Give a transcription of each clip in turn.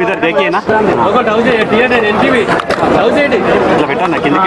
इधर देखिए ना ఒకటి హౌస్ టీఆర్ ఎన్టీవీ హౌస్ ఏంటి ఇట్లా పెట్టాను కిందకి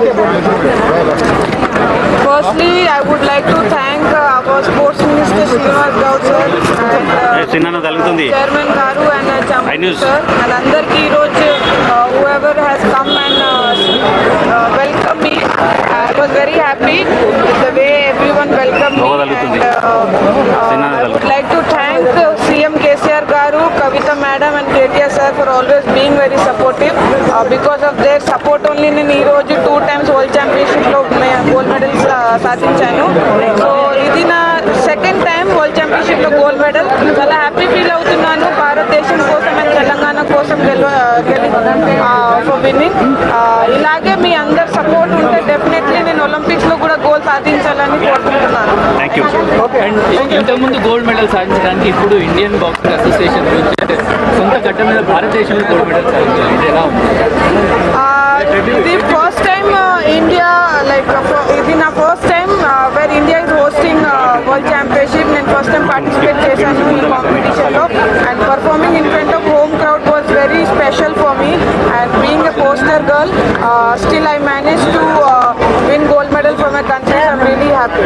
Firstly, I would like to thank uh, our Sports Minister Srinivas Gaur sir and uh, చిన్న తగ్గుతుంది Chairman Garu and uh, I Chaman news. sir and అందరికీ ఈరోజు uh, whoever has come and uh, uh, welcome me. I was very happy with the way everyone welcomed me లోగో తగులుతుంది. and uh, uh, చిన్న I would like to thank uh, CM KCR Garu, Kavita Madam and KTR sir for always being very supportive. Uh, because of their support only నేను ఈ రోజు two times world championship లో gold medals సాధించాను so ఇది నా second time world championship లో gold medal చాలా happy feel అవుతున్నాను భారతదేశం కోసం అండ్ తెలంగాణ కోసం గెలవ గెలి ఫర్ విన్నింగ్ ఇలాగే మీ అందరు సపోర్ట్ ఉంటే డెఫినెట్లీ నేను ఒలింపిక్స్ లో కూడా గోల్ సాధించాలని కోరుకుంటున్నాను థ్యాంక్ యూ అండ్ ఇంతకుముందు గోల్డ్ మెడల్ సాధించడానికి ఇప్పుడు ఇండియన్ బాక్సింగ్ అసోసియేషన్ నుంచి అంటే సొంత గడ్డ మీద భారతదేశంలో గోల్డ్ మెడల్ సాధించారు ఇది ఎలా ఉంది ఇది ఫస్ట్ టైం ఇండియా లైక్ ఇది నా first time where India is hosting world championship నేను ఫస్ట్ టైం పార్టిసిపేట్ చేశాను ఈ కాంపిటీషన్లో and performing in front of home crowd was very special for me and being a poster girl still I manage to win gold medal for my country I'm really happy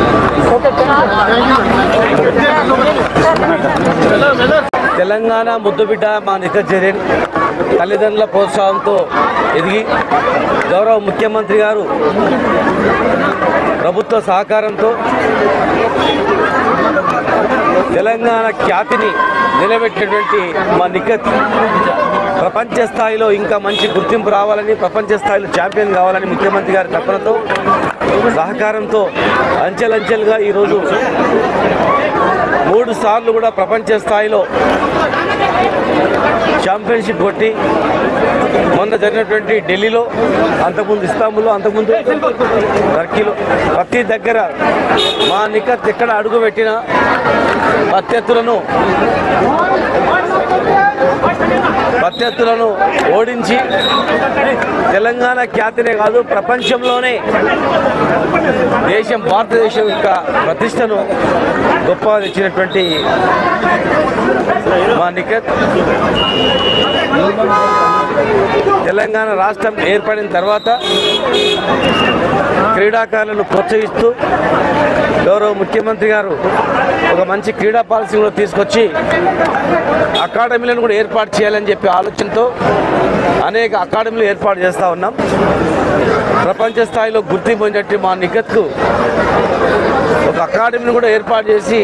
Telangana ముద్దుబిడ్డ మా నిఖత్ జరీన్ తల్లిదండ్రుల ప్రోత్సాహంతో ఎదిగి గౌరవ ముఖ్యమంత్రి గారు ప్రభుత్వ సహకారంతో తెలంగాణ ఖ్యాతిని నిలబెట్టినటువంటి మా నిఖత్ ప్రపంచ స్థాయిలో ఇంకా మంచి గుర్తింపు రావాలని ప్రపంచ స్థాయిలో ఛాంపియన్ కావాలని ముఖ్యమంత్రి గారి తపనతో సహకారంతో అంచెలంచెలుగా ఈరోజు మూడు సార్లు కూడా ప్రపంచ స్థాయిలో ఛాంపియన్షిప్ కొట్టి మొన్న జరిగినటువంటి ఢిల్లీలో అంతకుముందు ఇస్తాంబుల్లో అంతకుముందు టర్కీలో ప్రతి దగ్గర మా నిఖత్ ఎక్కడ అడుగు పెట్టినా ప్రత్యర్థులను ప్రత్యర్థులను ఓడించి తెలంగాణ ఖ్యాతినే కాదు ప్రపంచంలోనే దేశం భారతదేశం యొక్క ప్రతిష్టను గొప్ప తెచ్చినటువంటి మా నిఖత్ తెలంగాణ రాష్ట్రం ఏర్పడిన తర్వాత క్రీడాకారులను ప్రోత్సహిస్తూ గౌరవ ముఖ్యమంత్రి గారు ఒక మంచి క్రీడా పాలసీ కూడా తీసుకొచ్చి అకాడమీలను కూడా ఏర్పాటు చేయాలని చెప్పి ఆలోచనతో అనేక అకాడమీలు ఏర్పాటు చేస్తూ ఉన్నాం ప్రపంచ స్థాయిలో గుర్తింపు పొందినట్టు మా నిఖత్కు ఒక అకాడమీని కూడా ఏర్పాటు చేసి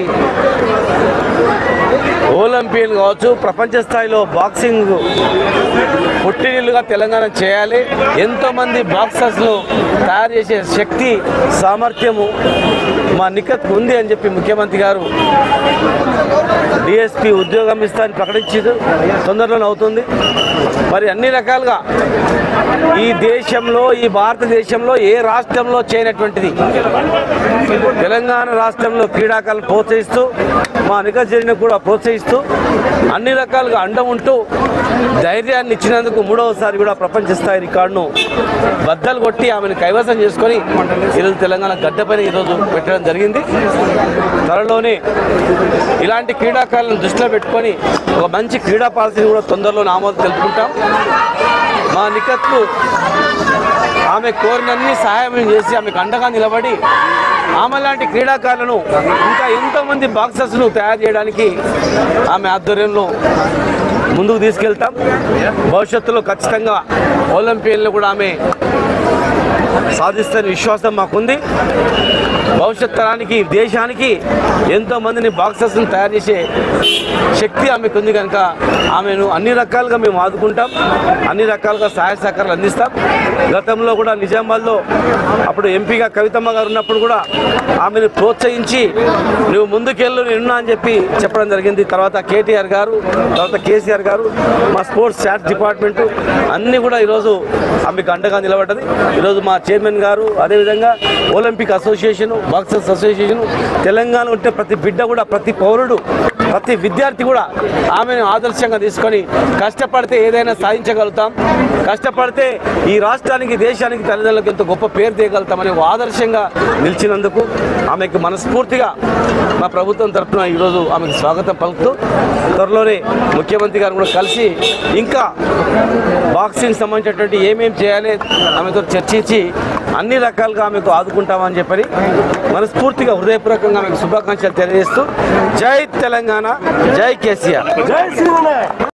ఒలింపియన్ కావచ్చు ప్రపంచ స్థాయిలో బాక్సింగ్ పుట్టినిల్లుగా తెలంగాణ చేయాలి ఎంతోమంది బాక్సర్స్ను తయారు చేసే శక్తి సామర్థ్యము మా నిఖత్ ఉంది అని చెప్పి ముఖ్యమంత్రి గారు డిఎస్పి ఉద్యోగం ఇస్తారని ప్రకటించారు తొందరలోనే అవుతుంది మరి అన్ని రకాలుగా ఈ దేశంలో ఈ భారతదేశంలో ఏ రాష్ట్రంలో చేయనటువంటిది తెలంగాణ రాష్ట్రంలో క్రీడాకారులను ప్రోత్సహిస్తూ మా నిఖర్జీని కూడా ప్రోత్సహిస్తూ అన్ని రకాలుగా అండ ఉంటూ ధైర్యాన్ని ఇచ్చినందుకు మూడవసారి కూడా ప్రపంచ స్థాయి రికార్డును బద్దలు కొట్టి ఆమెను కైవసం చేసుకొని ఈరోజు తెలంగాణ గడ్డపైన ఈరోజు పెట్టడం జరిగింది త్వరలోనే ఇలాంటి క్రీడాకారులను దృష్టిలో పెట్టుకొని ఒక మంచి క్రీడా పాలసీని కూడా తొందరలో ఆమోదం తెలుపుకుంటాం మా నిఖత్కు ఆమె కోరినన్ని సహాయం చేసి ఆమెకు అండగా నిలబడి ఆమె లాంటి క్రీడాకారులను ఇంకా ఎంతోమంది బాక్సర్స్ను తయారు చేయడానికి ఆమె ఆధ్వర్యంలో ముందుకు తీసుకెళ్తాం భవిష్యత్తులో ఖచ్చితంగా ఒలింపియన్లో కూడా ఆమె సాధిస్తున్న విశ్వాసం మాకుంది భవిష్యత్ తరానికి దేశానికి ఎంతో మందిని బాక్సర్స్ని తయారు చేసే శక్తి ఆమెకు ఉంది కనుక ఆమెను అన్ని రకాలుగా మేము ఆదుకుంటాం అన్ని రకాలుగా సహాయ సహకారాలు అందిస్తాం గతంలో కూడా నిజామాబాద్లో అప్పుడు ఎంపీగా కవితమ్మ గారు ఉన్నప్పుడు కూడా ఆమెను ప్రోత్సహించి నువ్వు ముందుకెళ్ళు నేనున్నా అని చెప్పి చెప్పడం జరిగింది తర్వాత కేటీఆర్ గారు తర్వాత కేసీఆర్ గారు మా స్పోర్ట్స్ శాట్ డిపార్ట్మెంటు అన్నీ కూడా ఈరోజు ఆమెకు అండగా నిలబడ్డది ఈరోజు మా చైర్మన్ గారు అదేవిధంగా Olympic association boxers association Telangana ఉంటే ప్రతి బిడ్డ కూడా ప్రతి పౌరుడు ప్రతి విద్యార్థి కూడా ఆమెను ఆదర్శంగా తీసుకొని కష్టపడితే ఏదైనా సాధించగలుగుతాం కష్టపడితే ఈ రాష్ట్రానికి దేశానికి తల్లిదండ్రులకు ఎంతో గొప్ప పేరు తీయగలుగుతామని ఒక ఆదర్శంగా నిలిచినందుకు ఆమెకు మనస్ఫూర్తిగా మా ప్రభుత్వం తరఫున ఈరోజు ఆమెకు స్వాగతం పలుకుతూ త్వరలోనే ముఖ్యమంత్రి గారు కూడా కలిసి ఇంకా బాక్సింగ్ సంబంధించినటువంటి ఏమేం చేయాలి ఆమెతో చర్చించి అన్ని రకాలుగా ఆమెకు ఆదుకుంటామని చెప్పని మనస్ఫూర్తిగా హృదయపూర్వకంగా ఆమెకు శుభాకాంక్షలు తెలియజేస్తూ జై తెలంగాణ జై కేసీఆర్